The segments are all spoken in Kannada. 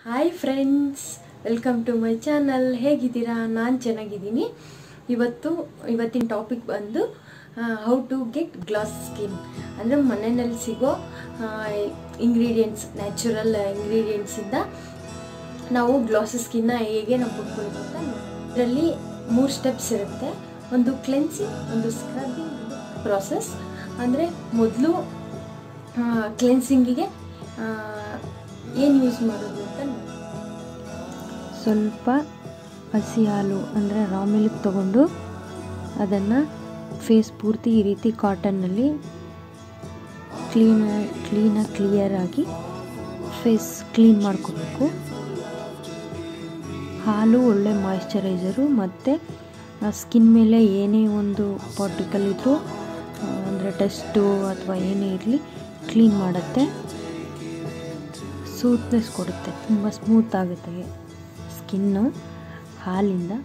hi friends welcome to my channel ಹೇಗಿದ್ದೀರಾ ನಾನು ಚೆನ್ನಾಗಿದ್ದೀನಿ ಇವತ್ತು ಇವತ್ತಿನ ಟಾಪಿಕ್ ಬಂದು how to get glass skin ಅಂದರೆ ಮನೆಯಲ್ಲಿ ಸಿಗೋ ಇಂಗ್ರೀಡಿಯೆಂಟ್ಸ್ ನ್ಯಾಚುರಲ್ ಇಂಗ್ರೀಡಿಯೆಂಟ್ಸಿಂದ ನಾವು ಗ್ಲಾಸ್ ಸ್ಕಿನ್ನ ಹೇಗೆ ನಾವು ಪಡ್ಕೊಳ್ಬೇಕು ಅಂತ ಇದರಲ್ಲಿ ಮೂರು ಸ್ಟೆಪ್ಸ್ ಇರುತ್ತೆ ಒಂದು ಕ್ಲೆನ್ಸಿಂಗ್ ಒಂದು ಸ್ಕ್ರಬ್ಬಿಂಗ್ ಪ್ರಾಸೆಸ್ ಅಂದರೆ ಮೊದಲು ಕ್ಲೆನ್ಸಿಂಗಿಗೆ ಏನು ಯೂಸ್ ಮಾಡೋದು ಅಂತ ನೋಡಿ ಸ್ವಲ್ಪ ಹಸಿ ಹಾಲು ಅಂದರೆ ರಾ ಮಿಲ್ಕ್ ತೊಗೊಂಡು ಅದನ್ನು ಫೇಸ್ ಪೂರ್ತಿ ಈ ರೀತಿ ಕಾಟನ್ನಲ್ಲಿ ಕ್ಲೀನ ಕ್ಲೀನಾಗಿ ಕ್ಲಿಯರಾಗಿ ಫೇಸ್ ಕ್ಲೀನ್ ಮಾಡ್ಕೋಬೇಕು ಹಾಲು ಒಳ್ಳೆ ಮಾಯಿಶ್ಚರೈಸರು ಮತ್ತು ಸ್ಕಿನ್ ಮೇಲೆ ಏನೇ ಒಂದು ಪಾರ್ಟಿಕಲ್ ಇದ್ದರೂ ಅಂದರೆ ಟೆಸ್ಟು ಅಥವಾ ಏನೇ ಇರಲಿ ಕ್ಲೀನ್ ಮಾಡುತ್ತೆ ಸೂತ್ನೆಸ್ ಕೊಡುತ್ತೆ ತುಂಬ ಸ್ಮೂತ್ ಆಗುತ್ತೆ ಸ್ಕಿನ್ನು ಹಾಲಿಂದ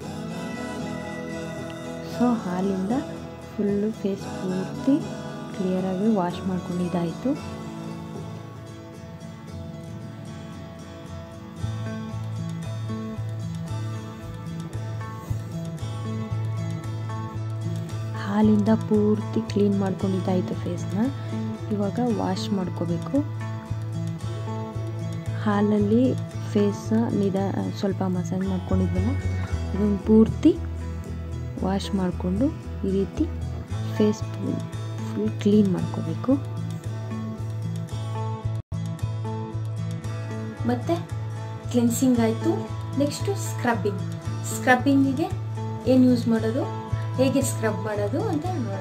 ಸೊ ಹಾಲಿಂದ ಫುಲ್ಲು ಫೇಸ್ ಪೂರ್ತಿ ಕ್ಲಿಯರಾಗಿ ವಾಶ್ ಮಾಡ್ಕೊಂಡಿದ್ದಾಯಿತು ಹಾಲಿಂದ ಪೂರ್ತಿ ಕ್ಲೀನ್ ಮಾಡ್ಕೊಂಡಿದ್ದಾಯಿತು ಫೇಸ್ನ ಇವಾಗ ವಾಶ್ ಮಾಡ್ಕೋಬೇಕು ಹಾಲಲ್ಲಿ ಫೇಸ್ ನಿಧ ಸ್ವಲ್ಪ ಮಸಾಜ್ ಮಾಡ್ಕೊಂಡಿದ್ವಲ್ಲ ಅದನ್ನು ಪೂರ್ತಿ ವಾಶ್ ಮಾಡಿಕೊಂಡು ಈ ರೀತಿ ಫೇಸ್ ಫುಲ್ ಕ್ಲೀನ್ ಮಾಡ್ಕೋಬೇಕು ಮತ್ತು ಕ್ಲೆನ್ಸಿಂಗ್ ಆಯಿತು ನೆಕ್ಸ್ಟು ಸ್ಕ್ರಬ್ಬಿಂಗ್ ಸ್ಕ್ರಬ್ಬಿಂಗಿಗೆ ಏನು ಯೂಸ್ ಮಾಡೋದು ಹೇಗೆ ಸ್ಕ್ರಬ್ ಮಾಡೋದು ಅಂತ ನೋಡೋಣ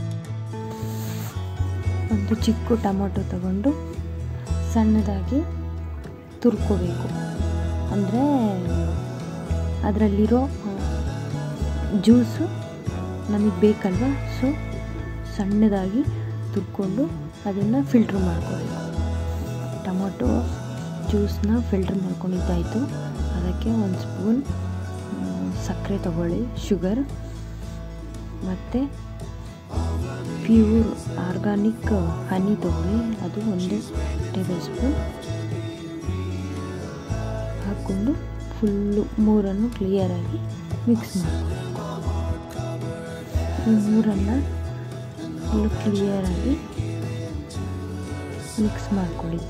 ಒಂದು ಚಿಕ್ಕ ಟೊಮೊಟೊ ತಗೊಂಡು ಸಣ್ಣದಾಗಿ ತುರ್ಕೋಬೇಕು ಅಂದರೆ ಅದರಲ್ಲಿರೋ ಜ್ಯೂಸು ನಮಗೆ ಬೇಕಲ್ವ ಸೊ ಸಣ್ಣದಾಗಿ ತುರ್ಕೊಂಡು ಅದನ್ನು ಫಿಲ್ಟ್ರ್ ಮಾಡ್ಕೋಬೇಕು ಟೊಮೊಟೊ ಜ್ಯೂಸನ್ನ ಫಿಲ್ಟ್ರ್ ಮಾಡ್ಕೊಂಡಿದ್ದಾಯಿತು ಅದಕ್ಕೆ ಒಂದು ಸ್ಪೂನ್ ಸಕ್ಕರೆ ತಗೊಳ್ಳಿ ಶುಗರ್ ಮತ್ತು ಪ್ಯೂರ್ ಆರ್ಗಾನಿಕ್ ಹನಿ ತಗೊಳ್ಳಿ ಅದು ಒಂದು ಟೇಬಲ್ ಸ್ಪೂನ್ ಹಾಕ್ಕೊಂಡು ಫುಲ್ಲು ಮೂರನ್ನು ಕ್ಲಿಯರಾಗಿ ಮಿಕ್ಸ್ ಮಾಡಬೇಕು ಈ ಮೂರನ್ನು ಫುಲ್ಲು ಕ್ಲಿಯರಾಗಿ ಮಿಕ್ಸ್ ಮಾಡ್ಕೊಳ್ಳಿ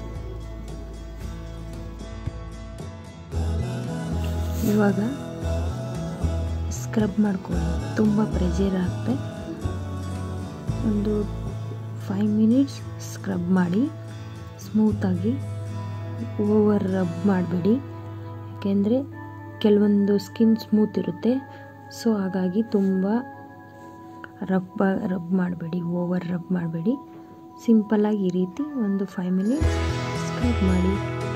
ಇವಾಗ ಸ್ಕ್ರಬ್ ಮಾಡ್ಕೊಳ್ಳಿ ತುಂಬ ಪ್ರೆಷರ್ ಆಗುತ್ತೆ ಒಂದು ಫೈವ್ ಮಿನಿಟ್ಸ್ ಸ್ಕ್ರಬ್ ಮಾಡಿ ಸ್ಮೂತಾಗಿ ಓವರ್ ರಬ್ ಮಾಡಬೇಡಿ ಯಾಕೆಂದರೆ ಕೆಲವೊಂದು ಸ್ಕಿನ್ ಸ್ಮೂತ್ ಇರುತ್ತೆ ಸೊ ಹಾಗಾಗಿ ತುಂಬ ರಬ್ ರಬ್ ಮಾಡಬೇಡಿ ಓವರ್ ರಬ್ ಮಾಡಬೇಡಿ ಸಿಂಪಲ್ಲಾಗಿ ಈ ರೀತಿ ಒಂದು ಫೈವ್ ಮಿನಿಟ್ಸ್ ಸ್ಕ್ರಬ್ ಮಾಡಿ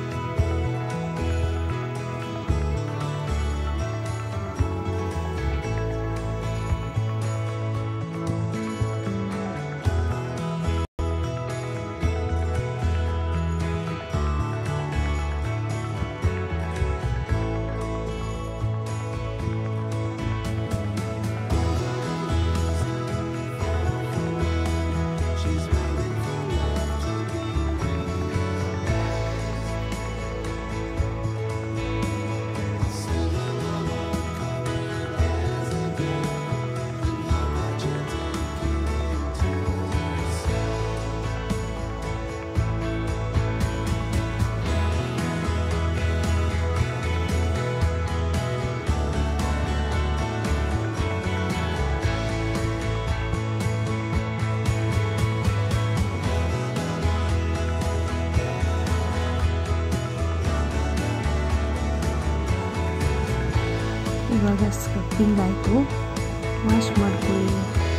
ಇವಾಗ ಸ್ಕ್ರಬ್ಬಿಂಗ್ ಆಯಿತು ವಾಶ್ ಮಾಡ್ಕೊಳ್ಳಿ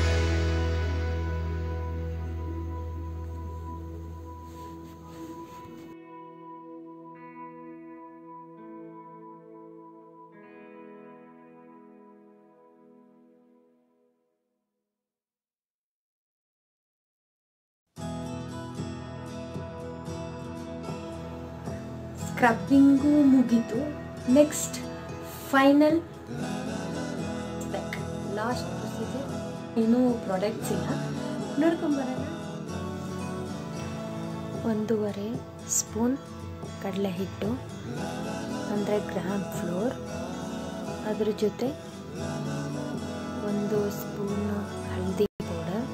ಸ್ಕ್ರಬ್ಬಿಂಗು ಮುಗೀತು ನೆಕ್ಸ್ಟ್ ಫೈನಲ್ ಲಾಸ್ಟ್ ಪ್ರೊಸೀಜರ್ ಏನೂ ಪ್ರಾಡಕ್ಟ್ಸ್ ಇಲ್ಲ ನೋಡ್ಕೊಂಬರೋಣ ಒಂದೂವರೆ ಸ್ಪೂನ್ ಕಡಲೆ ಹಿಟ್ಟು ಹಂಡ್ರೆಡ್ ಗ್ರಾಮ್ ಫ್ಲೋರ್ ಅದ್ರ ಜೊತೆ ಒಂದು ಸ್ಪೂನ್ ಹಳದಿ ಪೌಡರ್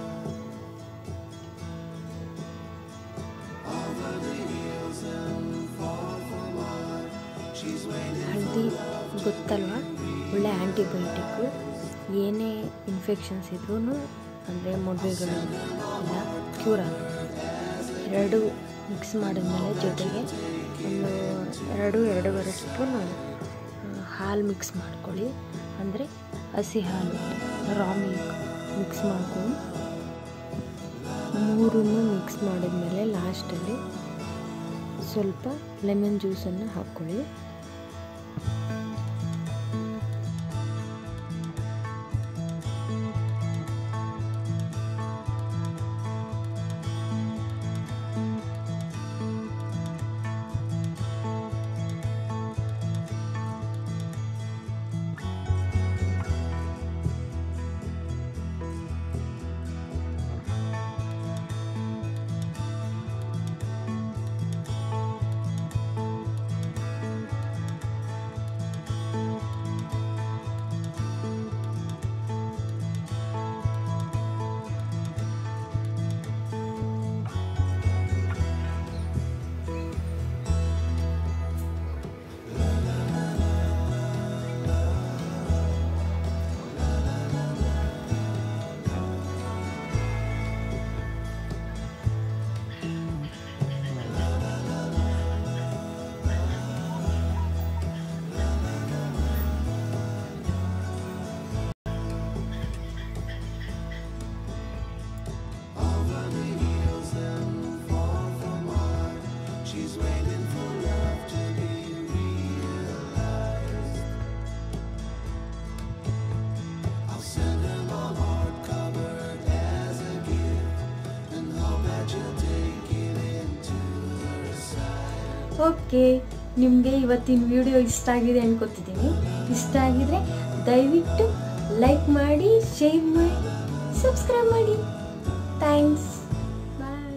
ಹಳದಿ ಗೊತ್ತಲ್ವ ಒಳ್ಳೆ ಆ್ಯಂಟಿಬಯೋಟಿಕ್ಕು ಏನೇ ಇನ್ಫೆಕ್ಷನ್ಸ್ ಇದ್ರೂ ಅಂದರೆ ಮೊಡವೆಗಳು ಎಲ್ಲ ಕ್ಯೂರ್ ಆಗುತ್ತೆ ಎರಡು ಮಿಕ್ಸ್ ಮಾಡಿದ್ಮೇಲೆ ಜೊತೆಗೆ ಒಂದು ಎರಡು ಎರಡೂವರೆ ಸ್ಪೂನ್ ಹಾಲು ಮಿಕ್ಸ್ ಮಾಡ್ಕೊಳ್ಳಿ ಅಂದರೆ ಹಸಿ ಹಾಲು ರಾ ಮಿಲ್ಕ್ ಮಿಕ್ಸ್ ಮಾಡ್ಕೊಂಡು ಮೂರನ್ನು ಮಿಕ್ಸ್ ಮಾಡಿದ್ಮೇಲೆ ಲಾಸ್ಟಲ್ಲಿ ಸ್ವಲ್ಪ ಲೆಮನ್ ಜ್ಯೂಸನ್ನು ಹಾಕ್ಕೊಳ್ಳಿ ಓಕೆ ನಿಮಗೆ ಇವತ್ತಿನ ವಿಡಿಯೋ ಇಷ್ಟ ಆಗಿದೆ ಅನ್ಕೋತಿದ್ದೀನಿ ಇಷ್ಟ ಆಗಿದ್ರೆ ದಯವಿಟ್ಟು ಲೈಕ್ ಮಾಡಿ ಶೇರ್ ಮಾಡಿ ಸಬ್ಸ್ಕ್ರೈಬ್ ಮಾಡಿ ಥ್ಯಾಂಕ್ಸ್